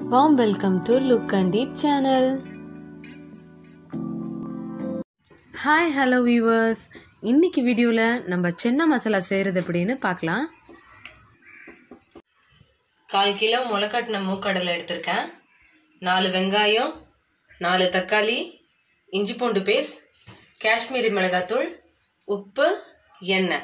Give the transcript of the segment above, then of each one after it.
warm welcome to Look and Eat channel. Hi hello viewers இன்னைக்கு வீடியோவில் நம்ம சென்னை மசாலா செய்கிறது எப்படின்னு பார்க்கலாம் கால் கிலோ முளைக்கட்டின மூக்கடலை எடுத்திருக்கேன் நாலு வெங்காயம் நாலு தக்காளி இஞ்சி பூண்டு பேஸ்ட் காஷ்மீரி மிளகாத்தூள் உப்பு எண்ணெய்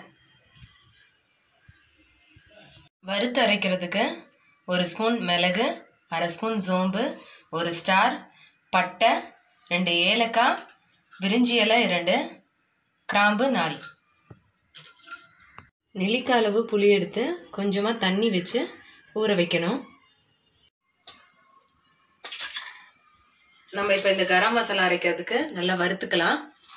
வறுத்து அரைக்கிறதுக்கு ஒரு ஸ்பூன் மிளகு அரை ஸ்பூன் சோம்பு ஒரு ஸ்டார் பட்டை ரெண்டு ஏலக்காய் விரிஞ்சி இலை இரண்டு கிராம்பு நாலு நெல்லிக்காய் அளவு புளி எடுத்து கொஞ்சமாக தண்ணி வச்சு ஊற வைக்கணும் நம்ம இப்போ இந்த கரம் மசாலா அரைக்கிறதுக்கு நல்லா வறுத்துக்கலாம்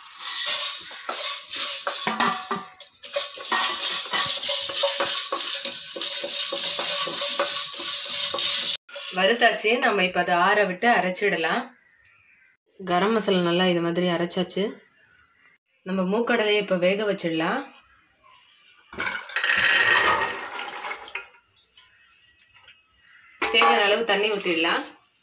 வறுத்தாச்சு நம்ம இப்போ அதை ஆற விட்டு அரைச்சிடலாம் கரம் மசாலா நல்லா இது மாதிரி அரைச்சாச்சு நம்ம மூக்கடலையை இப்போ வேக வச்சிடலாம் தேவையான அளவு தண்ணி ஊற்றிடலாம்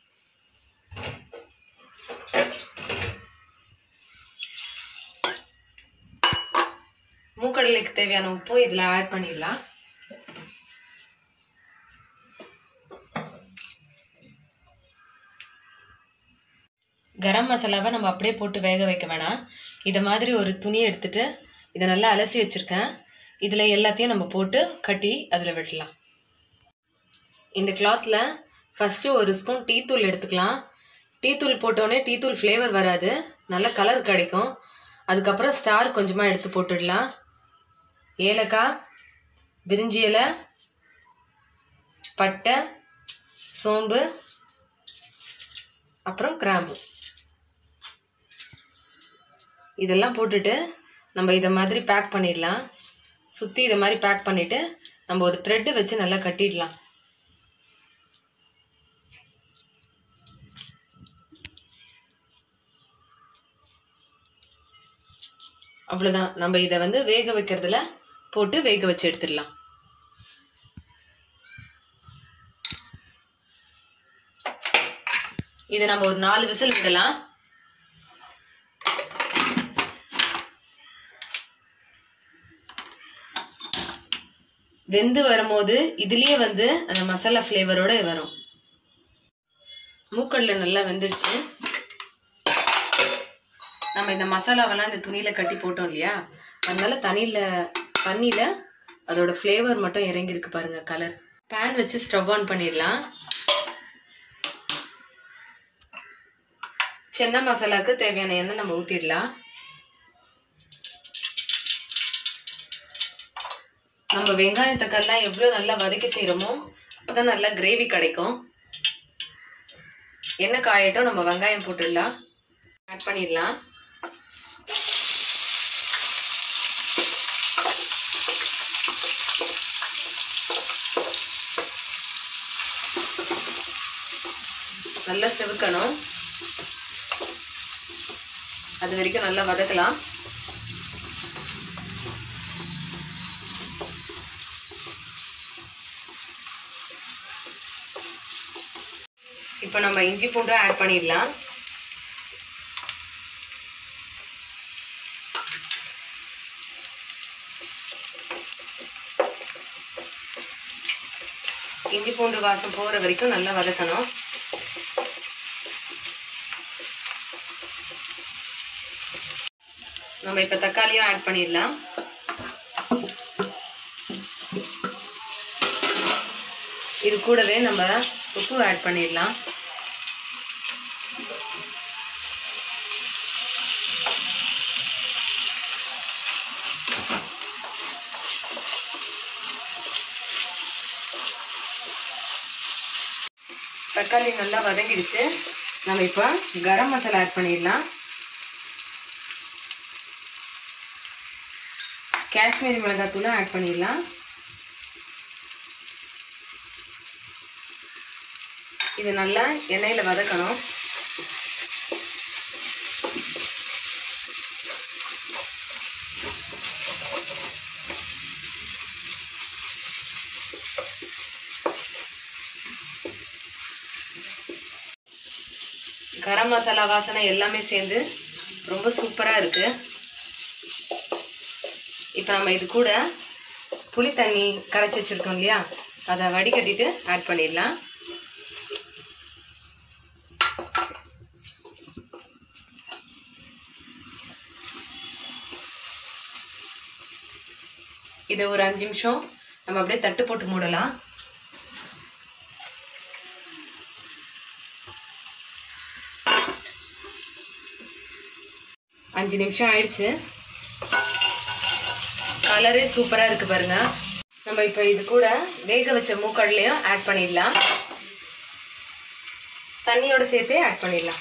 மூக்கடலைக்கு தேவையான உப்பும் இதில் ஆட் பண்ணிடலாம் கரம் மசாலாவை நம்ம அப்படியே போட்டு வேக வைக்க வேணாம் இதை மாதிரி ஒரு துணி எடுத்துட்டு இதை நல்லா அலசி வச்சுருக்கேன் இதில் எல்லாத்தையும் நம்ம போட்டு கட்டி அதில் விடலாம் இந்த கிளாத்தில் ஃபஸ்ட்டு ஒரு ஸ்பூன் டீ தூள் எடுத்துக்கலாம் டீ தூள் போட்டோடனே டீ தூள் ஃப்ளேவர் வராது நல்ல கலர் கிடைக்கும் அதுக்கப்புறம் ஸ்டார் கொஞ்சமாக எடுத்து போட்டுடலாம் ஏலக்காய் பிரிஞ்சி இலை பட்டை சோம்பு அப்புறம் கிராம்பு இதெல்லாம் போட்டுட்டு நம்ம இதை மாதிரி பேக் பண்ணிடலாம் சுற்றி இதை மாதிரி பேக் பண்ணிவிட்டு நம்ம ஒரு த்ரெட்டு வச்சு நல்லா கட்டிடலாம் அவ்வளோதான் நம்ம இதை வந்து வேக வைக்கிறதுல போட்டு வேக வச்சு எடுத்துடலாம் இதை நம்ம ஒரு நாலு விசில் விடலாம் வெந்து வரும்போது இதுலயே வந்து அந்த மசாலா ஃப்ளேவரோட வரும் மூக்கடல நல்லா வெந்துடுச்சு நம்ம இந்த மசாலாவெல்லாம் இந்த துணியில கட்டி போட்டோம் இல்லையா அதனால தண்ணியில தண்ணியில அதோட ஃப்ளேவர் மட்டும் இறங்கியிருக்கு பாருங்க கலர் பேன் வச்சு ஸ்டவ் ஆன் பண்ணிடலாம் சென்னை மசாலாவுக்கு தேவையான எண்ணெய் நம்ம ஊற்றிடலாம் நம்ம வெங்காயம் தக்காளிலாம் எவ்வளோ நல்லா வதக்கி செய்கிறோமோ அப்போ தான் நல்லா கிரேவி கிடைக்கும் எண்ணெய் காயட்டும் நம்ம வெங்காயம் போட்டுடலாம் ஆட் பண்ணிடலாம் நல்லா செவுக்கணும் அது வரைக்கும் நல்லா வதக்கலாம் இப்போ நம்ம இஞ்சி பூண்டும் ஆட் பண்ணிடலாம் இஞ்சி பூண்டு வாசம் போகிற வரைக்கும் நல்லா வதக்கணும் நம்ம இப்போ தக்காளியும் ஆட் பண்ணிடலாம் இது கூடவே நம்ம உப்பு ஆட் பண்ணிடலாம் தக்காளி நல்லா வதங்கிடுச்சு நம்ம இப்போ கரம் மசாலா ஆட் பண்ணிடலாம் காஷ்மீரி மிளகாத்தூளும் ஆட் பண்ணிடலாம் இது நல்லா எண்ணெயில் வதக்கணும் கரம் மசாலா வாசனை எல்லாமே சேர்ந்து ரொம்ப சூப்பராக இருக்குது இப்போ நம்ம இது கூட புளி தண்ணி கரைச்சி வச்சுருக்கோம் இல்லையா அதை வடிகட்டிட்டு ஆட் பண்ணிடலாம் இதை ஒரு அஞ்சு நிமிஷம் நம்ம அப்படியே தட்டு போட்டு மூடலாம் அஞ்சு நிமிஷம் ஆயிடுச்சு கலரே சூப்பராக இருக்குது பாருங்க நம்ம இப்போ இது கூட வேக வச்ச மூக்கடலையும் ஆட் பண்ணிடலாம் தண்ணியோட சேர்த்தே ஆட் பண்ணிடலாம்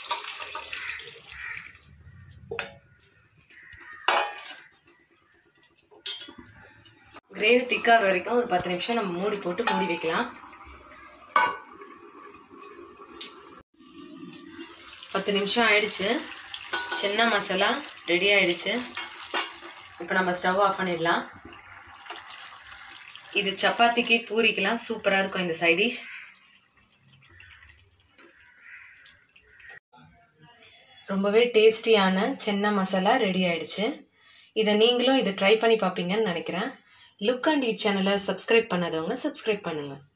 கிரேவி திக்காகிற வரைக்கும் ஒரு பத்து நிமிஷம் நம்ம மூடி போட்டு மூடி வைக்கலாம் பத்து நிமிஷம் ஆயிடுச்சு சின்ன மசாலா ரெடி ஆயிடுச்சு இப்போ நம்ம ஸ்டவ் ஆஃப் பண்ணிடலாம் இது சப்பாத்திக்கு பூரிக்கெலாம் சூப்பராக இருக்கும் இந்த சைடிஷ் ரொம்பவே டேஸ்டியான சென்னா மசாலா ரெடி ஆயிடுச்சு இதை நீங்களும் இதை ட்ரை பண்ணி பார்ப்பீங்கன்னு நினைக்கிறேன் லுக் அண்ட் ஈட் சேனலை சப்ஸ்கிரைப் பண்ணாதவங்க சப்ஸ்கிரைப் பண்ணுங்கள்